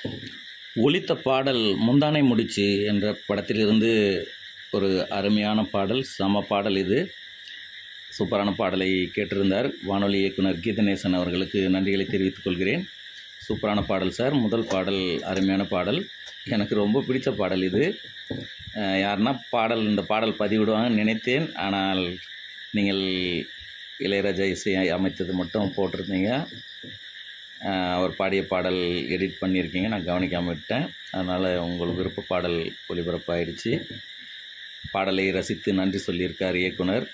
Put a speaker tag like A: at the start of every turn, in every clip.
A: ஒலித்த பாடல் முந்தானை முடிச்சு என்ற படத்திலிருந்து ஒரு அருமையான பாடல் சம பாடல் இது சூப்பரான பாடலை கேட்டிருந்தார் வானொலி இயக்குனர் கீதநேசன் அவர்களுக்கு நன்றிகளை தெரிவித்துக் கொள்கிறேன் சூப்பரான பாடல் சார் முதல் பாடல் அருமையான பாடல் எனக்கு ரொம்ப பிடித்த பாடல் இது அஹ் யாருன்னா பாடல் இந்த பாடல் பதிவிடுவாங்கன்னு நினைத்தேன் ஆனால் நீங்கள் இளையராஜா இசை அமைத்தது மட்டும் போட்டிருந்தீங்க அஹ் அவர் பாடிய பாடல் எடிட் பண்ணியிருக்கீங்க நான் கவனிக்காமல் விட்டேன் அதனால் உங்கள் விருப்ப பாடல் ஒளிபரப்பாயிடுச்சு பாடலை ரசித்து நன்றி சொல்லியிருக்கார் இயக்குனர்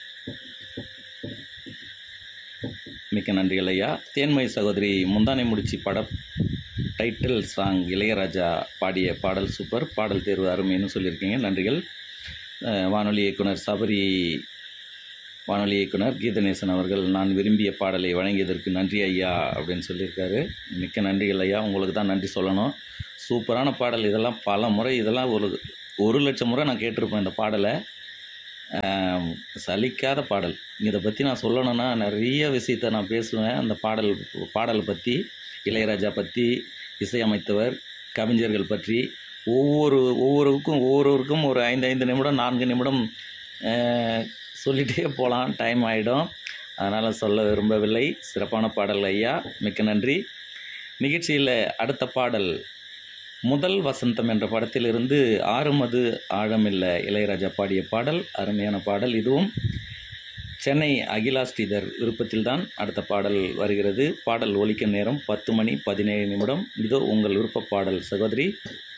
A: மிக்க நன்றிகள் ஐயா தேன்மை சகோதரி முந்தானை முடிச்சு பட டைட்டில் சாங் இளையராஜா பாடிய பாடல் சூப்பர் பாடல் தேர்வு அருமைன்னு சொல்லியிருக்கீங்க நன்றிகள் அஹ் வானொலி இயக்குனர் சபரி வானொலி இயக்குனர் கீதநேசன் அவர்கள் நான் விரும்பிய பாடலை வழங்கியதற்கு நன்றி ஐயா அப்படின்னு சொல்லியிருக்காரு மிக்க நன்றிகள் ஐயா உங்களுக்கு தான் நன்றி சொல்லணும் சூப்பரான பாடல் இதெல்லாம் பல முறை இதெல்லாம் ஒரு ஒரு லட்சம் முறை நான் கேட்டிருப்பேன் இந்த பாடலை ஆம், சலிக்காத பாடல் இதை பற்றி நான் சொல்லணும்னா நிறைய விஷயத்தை நான் பேசுவேன் அந்த பாடல் பாடலை பற்றி இளையராஜா பற்றி இசையமைத்தவர் கவிஞர்கள் பற்றி ஒவ்வொரு ஒவ்வொருக்கும் ஒவ்வொருவருக்கும் ஒரு ஐந்து ஐந்து நிமிடம் நான்கு நிமிடம் அஹ், சொல்லிகிட்டே போகலாம் டைம் ஆகிடும் அதனால் சொல்ல விரும்பவில்லை சிறப்பான பாடல் ஐயா மிக்க நன்றி நிகழ்ச்சியில் அடுத்த பாடல் முதல் வசந்தம் என்ற படத்திலிருந்து ஆறுமது ஆழமில்ல இளையராஜா பாடிய பாடல் அருமையான பாடல் இதுவும் சென்னை அகிலா ஸ்ரீதர் விருப்பத்தில்தான் அடுத்த பாடல் வருகிறது பாடல் ஒலிக்க நேரம் பத்து மணி பதினேழு நிமிடம் இதோ உங்கள் விருப்ப பாடல் சகோதரி